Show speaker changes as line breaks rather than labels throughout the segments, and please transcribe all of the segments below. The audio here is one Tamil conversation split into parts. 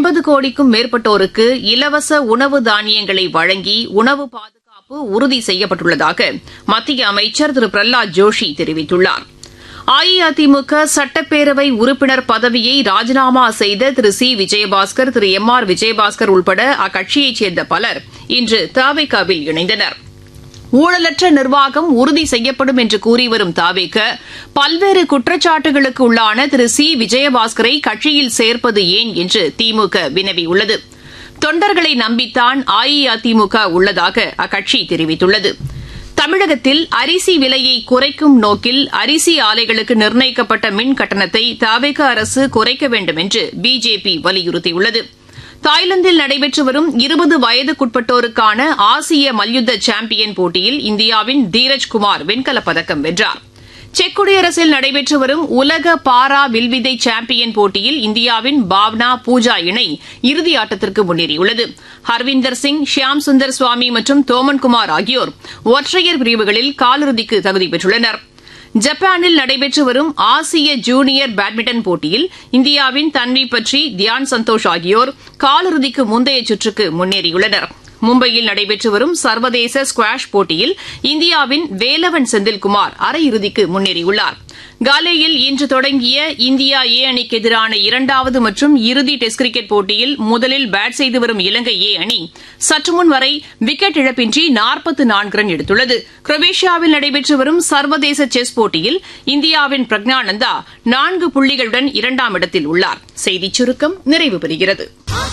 ஒன்பது கோடிக்கும் மேற்பட்டோருக்கு இலவச உணவு தானியங்களை வழங்கி உணவு பாதுகாப்பு உறுதி செய்யப்பட்டுள்ளதாக மத்திய அமைச்சர் திரு பிரஹ்லாத் ஜோஷி தெரிவித்துள்ளார் அஇஅதிமுக சட்டப்பேரவை உறுப்பினர் பதவியை ராஜினாமா செய்த திரு சி விஜயபாஸ்கர் திரு எம் ஆர் விஜயபாஸ்கர் உள்பட அக்கட்சியைச் சேர்ந்த பலர் இன்று தாவேகாவில் இணைந்தனர் ஊழலற்ற நிர்வாகம் உறுதி செய்யப்படும் என்று கூறி வரும் தாவேக பல்வேறு குற்றச்சாட்டுகளுக்கு உள்ளான திரு சி விஜயபாஸ்கரை கட்சியில் சேர்ப்பது ஏன் என்று திமுக வினவியுள்ளது தொண்டர்களை நம்பித்தான் அஇஅதிமுக உள்ளதாக அக்கட்சி தெரிவித்துள்ளது தமிழகத்தில் அரிசி விலையை குறைக்கும் நோக்கில் அரிசி ஆலைகளுக்கு நிர்ணயிக்கப்பட்ட மின் கட்டணத்தை தவேக அரசு குறைக்க வேண்டும் என்று பிஜேபி வலியுறுத்தியுள்ளது தாய்லாந்தில் நடைபெற்று வரும் இருபது வயதுக்குட்பட்டோருக்கான ஆசிய மல்யுத்த சாம்பியன் போட்டியில் இந்தியாவின் தீரஜ் குமார் வெண்கலப் பதக்கம் வென்றார் செக் குடியரசில் நடைபெற்று வரும் உலக பாரா வில்வித்தை சாம்பியன் போட்டியில் இந்தியாவின் பாவ்னா பூஜா இணை இறுதி ஆட்டத்திற்கு முன்னேறியுள்ளது ஹர்விந்தர் சிங் ஷியாம் சுந்தர் சுவாமி மற்றும் தோமன்குமார் ஆகியோர் ஒற்றையர் பிரிவுகளில் காலிறுதிக்கு தகுதி பெற்றுள்ளனா் ஜப்பானில் நடைபெற்று வரும் ஆசிய ஜூனியர் பேட்மிண்டன் போட்டியில் இந்தியாவின் தன்வி பற்றி தியான் சந்தோஷ் ஆகியோர் காலிறுதிக்கு முந்தைய சுற்றுக்கு முன்னேறியுள்ளனர் மும்பையில் நடைபெற்று வரும் சர்வதேச ஸ்குவாஷ் போட்டியில் இந்தியாவின் வேலவன் செந்தில்குமார் அரையிறுதிக்கு முன்னேறியுள்ளார் காலேயில் இன்று தொடங்கிய இந்தியா ஏ அணிக்கு எதிரான இரண்டாவது மற்றும் இறுதி டெஸ்ட் கிரிக்கெட் போட்டியில் முதலில் பேட் செய்து வரும் இலங்கை ஏ அணி சற்றுமுன் வரை விக்கெட் இழப்பின்றி நாற்பத்து நான்கு ரன் எடுத்துள்ளது குரோவேஷியாவில் நடைபெற்று வரும் சர்வதேச செஸ் போட்டியில் இந்தியாவின் பிரக்ஞானந்தா நான்கு புள்ளிகளுடன் இரண்டாம் இடத்தில் உள்ளார் செய்திச் சுருக்கம் நிறைவு பெறுகிறது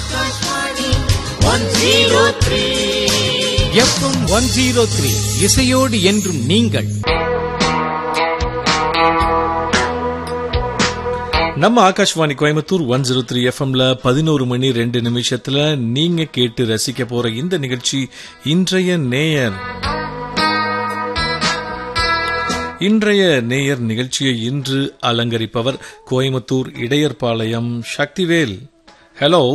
எஃப்எம் ஒன் ஜீரோ த்ரீ இசையோடு என்றும் நீங்கள்
நம்ம Akashvani Coimbatore one zero three எஃப்எம்ல பதினோரு மணி ரெண்டு நிமிஷத்துல நீங்க கேட்டு ரசிக்க போற இந்த நிகழ்ச்சி இன்றைய நேயர் இன்றைய நேயர் நிகழ்ச்சியை இன்று அலங்கரிப்பவர் கோயம்புத்தூர் இடையர்பாளையம் சக்திவேல் ஹலோ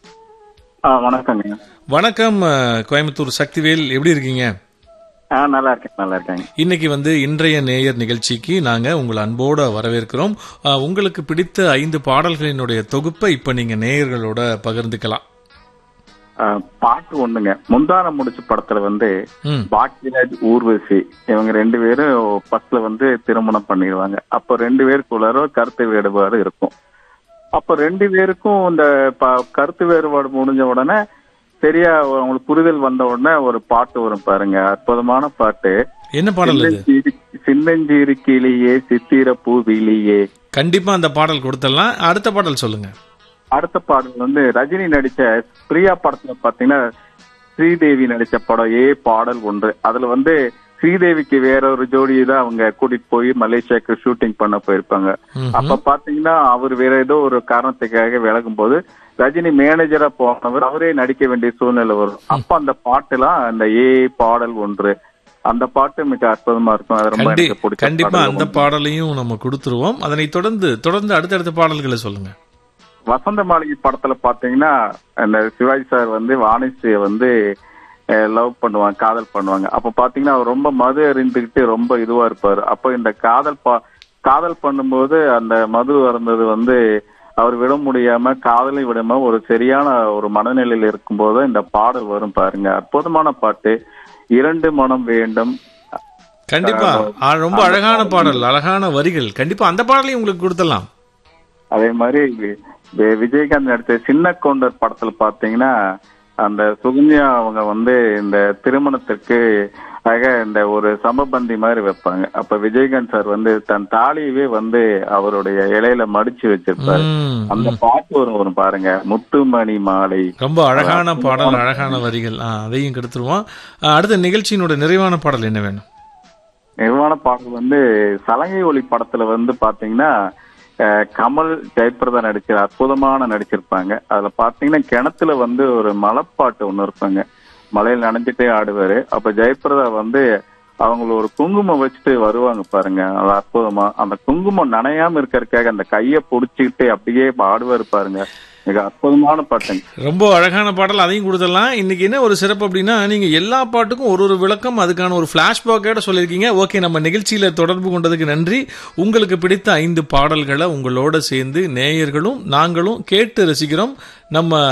ஆ வணக்கங்க
வணக்கம் அஹ், கோயம்புத்தூர் சக்திவேல் எப்படி இருக்கீங்க
ஆ நல்லா இருக்கேன் நல்லா இருக்கேங்க
இன்னைக்கு வந்து இன்றைய நேயர் நிகழ்ச்சிக்கு நாங்க உங்களை அன்போட வரவேற்கிறோம் அஹ், உங்களுக்கு பிடித்த ஐந்து பாடல்களினுடைய தொகுப்பை இப்ப நீங்க நேயர்களோட பகிர்ந்துக்கலாம்
ஆ, பாட்டு ஒண்ணுங்க முந்தான முடிச்சு படத்துல வந்து
ம்
பாக்கியராஜ் ஊர்வசி இவங்க ரெண்டு பேரும் ஃபர்ஸ்ட்ல வந்து திருமணம் பண்ணிடுவாங்க அப்போ ரெண்டு பேருக்குள்ளார கருத்து வேறுபாடு இருக்கும் அப்போ ரெண்டு பேருக்கும் இந்த ப- கருத்து வேறுபாடு முடிஞ்ச உடனே சரியா அவங்களுக்கு புரிதல் வந்த உடனே ஒரு பாட்டு வரும் பாருங்க அற்புதமான பாட்டு
என்ன பாடல் இது
சின்னஞ்சிறு- சின்னஞ்சிறு கிளியே சித்திர பூவிலியே
கண்டிப்பா அந்த பாடல் கொடுத்துடலாம் அடுத்த பாடல் சொல்லுங்க
அடுத்த பாடல் வந்து ரஜினி நடிச்ச பிரியா படத்துல பாத்தீங்கன்னா ஸ்ரீதேவி நடிச்ச படம் ஏ பாடல் ஒன்று அதுல வந்து ஸ்ரீதேவிக்கு வேற ஒரு ஜோடி தான் அவங்க கூட்டிட்டு போய் மலேசியாக்கு ஷூட்டிங் பண்ண போயிருப்பாங்க
ம்ஹும்.
அப்ப பாத்தீங்கன்னா அவர் வேற ஏதோ ஒரு காரணத்துக்காக விலகும் போது ரஜினி மேனேஜரா போனவர் அவரே நடிக்க வேண்டிய சூழ்நிலை வரும் அப்ப அந்த பாட்டுலாம் அந்த ஏ பாடல் ஒன்று அந்த பாட்டு மிக அற்புதமா இருக்கும் அது ரொம்ப
கண்டி-
எனக்கு பிடிச்ச
கண்டிப்பா
பாடல்ல
அந்த
ஒன்று.
பாடலையும் நம்ம கொடுத்துருவோம் அதனை தொடர்ந்து தொடர்ந்து அடுத்தடுத்த பாடல்களை சொல்லுங்க
வசந்த மாளிகை படத்துல பாத்தீங்கன்னா அந்த சிவாஜி சார் வந்து வாணிஸ்ரீய வந்து லவ் பண்ணுவாங்க காதல் பண்ணுவாங்க அப்ப பாத்தீங்கன்னா அவர் ரொம்ப மது அறிந்துகிட்டு ரொம்ப இதுவா இருப்பாரு அப்ப இந்த காதல் பா காதல் பண்ணும்போது அந்த மது அருந்தது வந்து அவர் விட முடியாம காதலை விடாம ஒரு சரியான ஒரு மனநிலையில இருக்கும்போது இந்த பாடல் வரும் பாருங்க அற்புதமான பாட்டு இரண்டு மனம் வேண்டும்
கண்டிப்பா ஆ, ரொம்ப அழகான பாடல் அழகான வரிகள் கண்டிப்பா அந்த பாடலையும் உங்களுக்கு கொடுத்துடலாம்
அதே மாதிரி வி- வி- விஜயகாந்த் நடிச்ச சின்ன கவுண்டர் படத்துல பாத்தீங்கன்னா அந்த சுகன்யா அவங்க வந்து இந்த திருமணத்திற்கு ஆக இந்த ஒரு சமபந்தி மாதிரி வைப்பாங்க அப்ப விஜயகாந்த் சார் வந்து தன் தாலியவே வந்து அவருடைய இலையில மடிச்சு வச்சிருப்பாரு
ம்,
அந்த
ம்.
பாட்டு வரும் வரும் பாருங்க முத்துமணி மாலை
ரொம்ப அழகான பாடல் அழகான வரிகள் ஆ, அதையும் கெடுத்துருவோம் ஆ, அடுத்த நிகழ்ச்சியினோட நிறைவான பாடல் என்ன வேணும்
நிர்வாண பாடல் வந்து சலங்கை ஒளி படத்துல வந்து பாத்தீங்கன்னா அஹ், கமல் ஜெயபிரதா நடிச்ச அற்புதமான நடிச்சிருப்பாங்க அதுல பாத்தீங்கன்னா கிணத்துல வந்து ஒரு மலைப்பாட்டு ஒண்ணு இருப்பாங்க மலையில நனைஞ்சிட்டே ஆடுவாரு அப்ப ஜெயபிரதா வந்து அவங்கள ஒரு குங்குமம் வச்சுட்டு வருவாங்க பாருங்க அது அற்புதமா அந்த குங்குமம் நனையாம இருக்கறதுக்காக அந்த கைய புடிச்சுக்கிட்டு அப்படியே ஆடுவாரு பாருங்க மிக அற்புதமான பாட்டுங்க
ரொம்ப அழகான பாடல் அதையும் கொடுத்துடலாம் இன்னைக்கு என்ன ஒரு சிறப்பு அப்படின்னா நீங்க எல்லா பாட்டுக்கும் ஒரு ஒரு விளக்கம் அதுக்கான ஒரு பிளாஷ்பேக்கோட சொல்லியிருக்கீங்க ஓகே நம்ம நிகழ்ச்சியில தொடர்பு கொண்டதுக்கு நன்றி உங்களுக்கு பிடித்த ஐந்து பாடல்களை உங்களோட சேர்ந்து நேயர்களும் நாங்களும் கேட்டு ரசிக்கிறோம் நம்ம